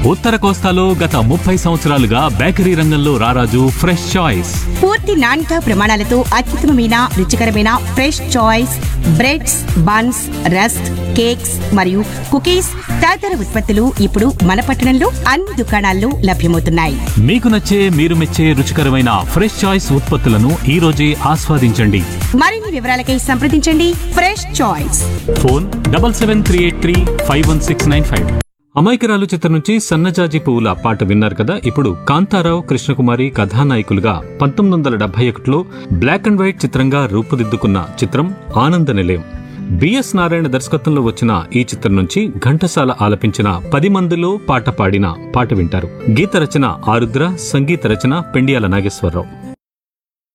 ఉత్తర కోస్తాలో గత ముప్పై సంవత్సరాలుగా బేకరీ రంగంలో రారాజు ఫ్రెష్ చాయిస్ పూర్తి నాణ్యత ప్రమాణాలతో అత్యుత్తమమైన రుచికరమైన fresh choice breads buns rusk cakes మరియు కుకీస్ తదితర ఉత్పత్తులు ఇప్పుడు మన పట్టణంలో అన్ని దుకాణాల్లో లభ్యమవుతున్నాయి మీకు నచ్చే మీరు మెచ్చే రుచికరమైన ఫ్రెష్ చాయిస్ ఉత్పత్తులను ఈ రోజే ఆస్వాదించండి మరిన్ని వివరాలకై సంప్రదించండి fresh choice phone double seven three eight three five one six nine five అమాయకురాలు చిత్రం నుంచి సన్నజాజి పువ్వుల పాట విన్నారు కదా ఇప్పుడు కాంతారావు కృష్ణకుమారి కథానాయకులుగా పంతొమ్మిది వందల డెబ్బై ఒకటిలో బ్లాక్ అండ్ వైట్ చిత్రంగా రూపుదిద్దుకున్న చిత్రం ఆనంద నిలయం బిఎస్ నారాయణ దర్శకత్వంలో వచ్చిన ఈ చిత్రం నుంచి ఘంటసాల ఆలపించిన పది మందిలో పాట పాడిన పాట వింటారు గీత రచన ఆరుద్ర సంగీత రచన పెండియాల నాగేశ్వరరావు